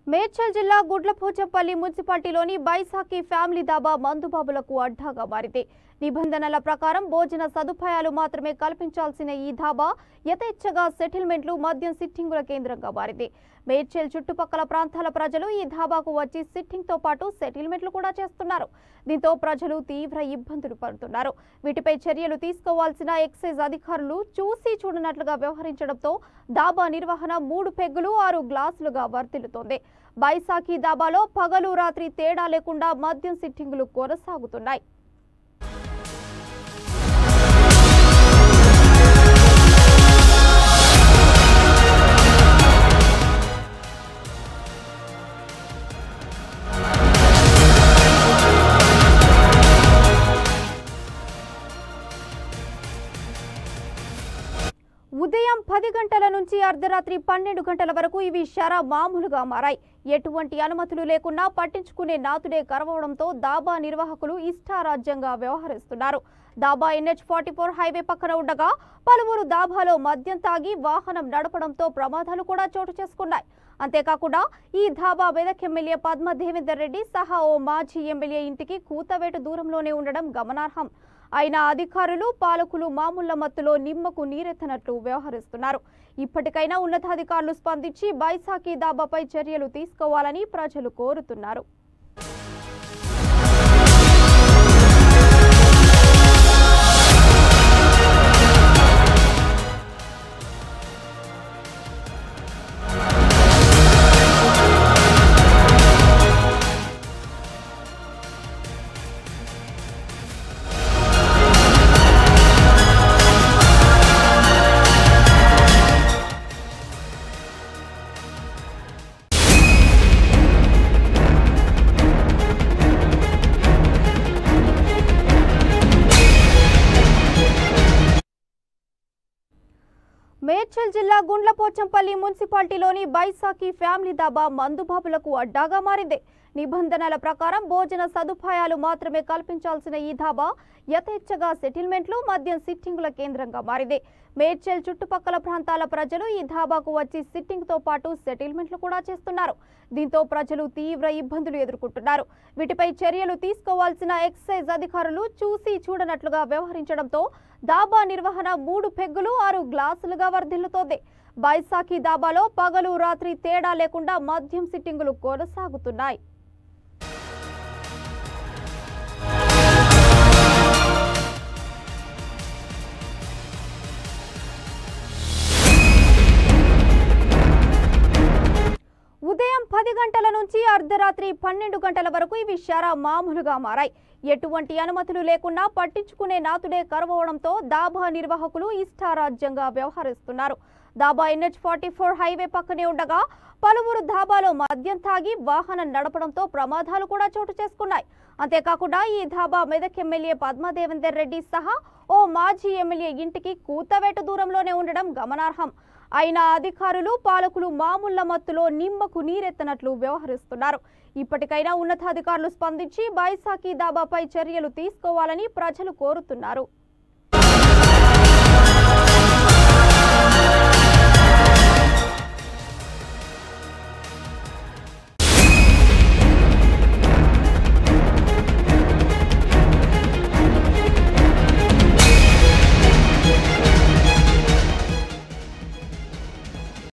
మేడ్చల్ జిల్లా గుడ్లపోచంపల్లి మున్సిపాలిటీలోని బైసాకి ఫ్యామిలీ దాబా మందుబాబులకు అడ్డాగా మారింది నిబంధనల ప్రకారం భోజన సదుపాయాలు మాత్రమే కల్పించాల్సిన ఈ ధాబా యథేచ్ఛగా సెటిల్మెంట్లు మద్యం సిట్టింగుల కేంద్రంగా మారింది మేడ్చల్ చుట్టుపక్కల ప్రాంతాల ప్రజలు ఈ ధాబాకు వచ్చి సిట్టింగ్ తో పాటు సెటిల్మెంట్లు కూడా చేస్తున్నారు దీంతో ప్రజలు తీవ్ర ఇబ్బందులు పడుతున్నారు వీటిపై చర్యలు తీసుకోవాల్సిన ఎక్సైజ్ అధికారులు చూసి చూడనట్లుగా వ్యవహరించడంతో దాబా నిర్వహణ మూడు పెగ్గులు ఆరు గ్లాసులుగా వర్తిల్లుతోంది బైసాఖీ దాబాలో పగలు రాత్రి తేడా లేకుండా మద్యం సిట్టింగులు కొనసాగుతున్నాయి ఉదయం పది గంటల నుంచి అర్ధరాత్రి పన్నెండు గంటల వరకు ఇవి షరా మామూలుగా మారాయి ఎటువంటి అనుమతులు లేకుండా పట్టించుకునే నాతుడే కరవడంతో దాబా నిర్వాహకులు ఇష్టారాజ్యంగా వ్యవహరిస్తున్నారు dhaba NH forty four highway పక్కన ఉండగా పలువురు దాబాలో మద్యం తాగి వాహనం నడపడంతో ప్రమాదాలు కూడా చోటు చేసుకున్నాయి అంతేకాకుండా ఈ ధాబా మెదక్ ఎమ్మెల్యే పద్మ దేవేందర్ రెడ్డి సహా ఓ మాజీ ఎమ్మెల్యే ఇంటికి కూతవేటు దూరంలోనే ఉండడం గమనార్హం అయినా అధికారులు పాలకులు మామూళ్ల మత్తులో నిమ్మకు నీరెత్తనట్లు వ్యవహరిస్తున్నారు ఇప్పటికైనా ఉన్నతాధికారులు స్పందించి బైసాఖీ దాబాపై చర్యలు తీసుకోవాలని ప్రజలు కోరుతున్నారు మేడ్చల్ జిల్లా గుండ్లపోచంపల్లి మున్సిపాలిటీలోని బైసాకి ఫ్యామిలీ దాబా మందుబాబులకు అడ్డాగా మారింది నిబంధనల ప్రకారం భోజన సదుపాయాలు మాత్రమే కల్పించాల్సిన ఈ ధాబా యథేచ్ఛగా సెటిల్మెంట్లు మద్యం సిట్టింగుల కేంద్రంగా మారింది మేడ్చల్ చుట్టుపక్కల ప్రాంతాల ప్రజలు ఈ ధాబాకు వచ్చి సిట్టింగ్ తో పాటు సెటిల్మెంట్లు కూడా చేస్తున్నారు దీంతో ప్రజలు తీవ్ర ఇబ్బందులు ఎదుర్కొంటున్నారు వీటిపై చర్యలు తీసుకోవాల్సిన ఎక్సైజ్ అధికారులు చూసి చూడనట్లుగా వ్యవహరించడంతో దాబా నిర్వహణ మూడు పెగ్గులు ఆరు గ్లాసులుగా వర్ధిల్లుతోంది బైసాఖీ దాబాలో పగలు రాత్రి తేడా లేకుండా మద్యం సిట్టింగులు కొనసాగుతున్నాయి ఉదయం పది గంటల నుంచి అర్ధరాత్రి పన్నెండు గంటల వరకు ఇవి షరా మామూలుగా మారాయి ఎటువంటి అనుమతులు లేకుండా పట్టించుకునే నాతుడే కరవడంతో దాబా నిర్వాహకులు ఇష్టారాజ్యంగా వ్యవహరిస్తున్నారు dhaba NH forty four highway పక్కనే ఉండగా పలువురు ధాబాలో మద్యం తాగి వాహనం నడపడంతో ప్రమాదాలు కూడా చోటు చేసుకున్నాయి అంతేకాకుండా ఈ ధాబా మెదక్ ఎమ్మెల్యే పద్మదేవేందర్ రెడ్డి సహా ఓ మాజీ ఎమ్మెల్యే ఇంటికి కూతవేటు దూరంలోనే ఉండడం గమనార్హం అయినా అధికారులు పాలకులు మామూళ్ల మత్తులో నిమ్మకు నీరెత్తనట్లు వ్యవహరిస్తున్నారు ఇప్పటికైనా ఉన్నతాధికారులు స్పందించి బైసాఖీ దాబాపై చర్యలు తీసుకోవాలని ప్రజలు కోరుతున్నారు